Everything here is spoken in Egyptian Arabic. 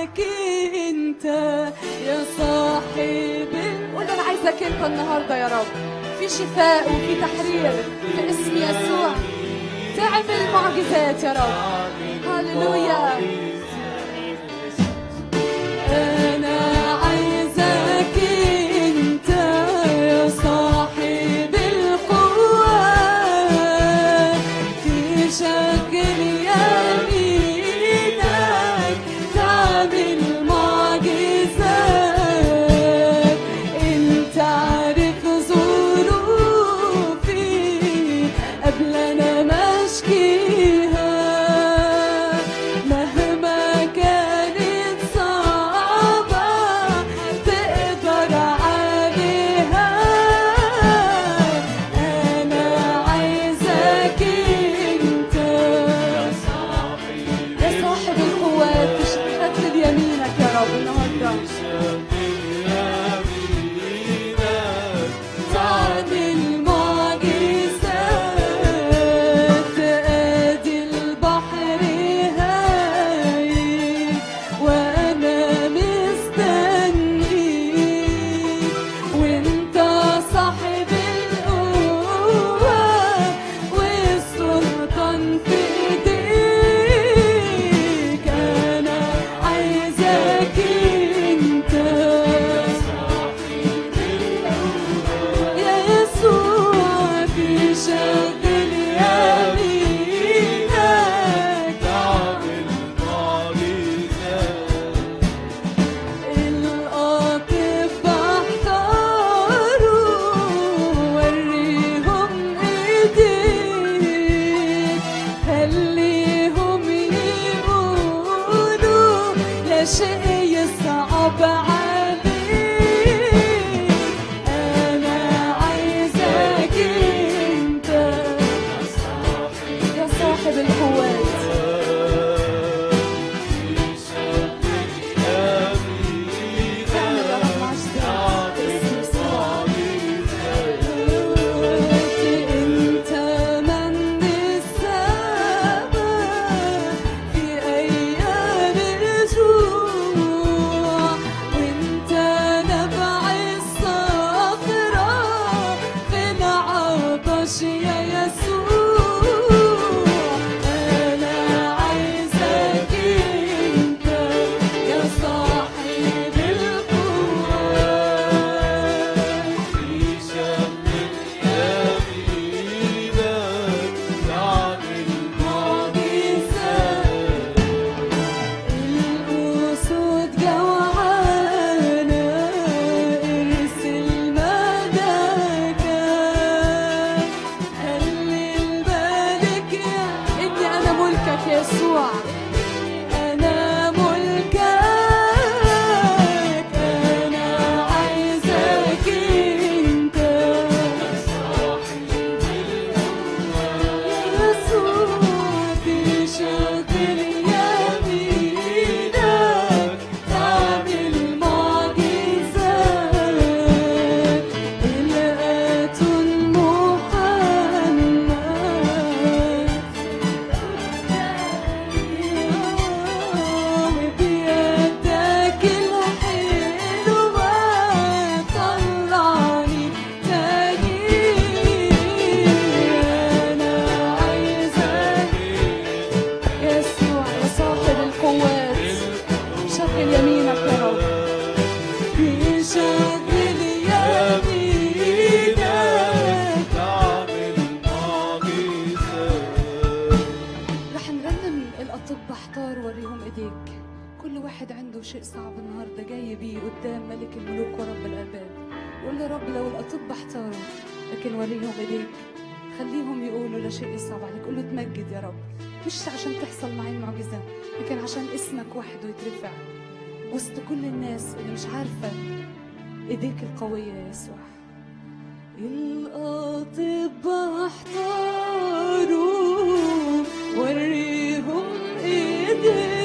عايزك انت يا صاحب ال- قول انا عايزك انت النهارده يا رب في شفاء وفي تحرير في اسم يسوع تعمل معجزات يا رب هللويا أنا عايزك أنت يا صاحب القوة تشغل يمينك تعمل معجزات أنت عارف ظروفي قبل أنا ما أشكيها مهما كانت صعبة تقدر عليها أنا عايزك أنت يا صاحب القوات تشتغل يمينك يا رب النهارده تعمل معجزات ادي البحر هايل وانا مستنيك وانت صاحب القوة والسلطان في ايديك انا عايزك انت يا يسوع في شغل يمينك الأطباء احتاروا وريهم ايديك خليهم يقولوا لا شيء يصعب عليك أنا عايزك أنت يا صاحب القوات اعمل يا رب معجزات باسم يسوع. انت من السماء في ايام الجوع وانت نبع الصخرة في العطش يا يسوع انا عايزك انت يا صاحب القوة الأسود جوعانة ارسل مداك خلي الملك يا إني أنا ملكك يا يسوع أنا ملكك أنا عايزك أنت يسوع في شاطر يمينك تعمل معجزات الآت محمد وبيدك الحلوة طلعني تاني أنا عايزك يسوع يا صاحب القوات شغل يمينك يا رب شغل يمينك رح نرنم الأطباء احتار وريهم ايديك كل واحد عنده شيء صعب النهارده جاي بيه قدام ملك الملوك ورب الأرباب يقول له رب لو الأطباء احتاروا لكن وريهم ايديك خليهم يقولوا لا شيء يصعب عليك قول له تمجد يا رب مش عشان تحصل معي المعجزة لكن عشان اسمك وحده يترفع وسط كل الناس اللي مش عارفة ايديك القوية يا يسوع الأطباء احتاروا وريهم ايديك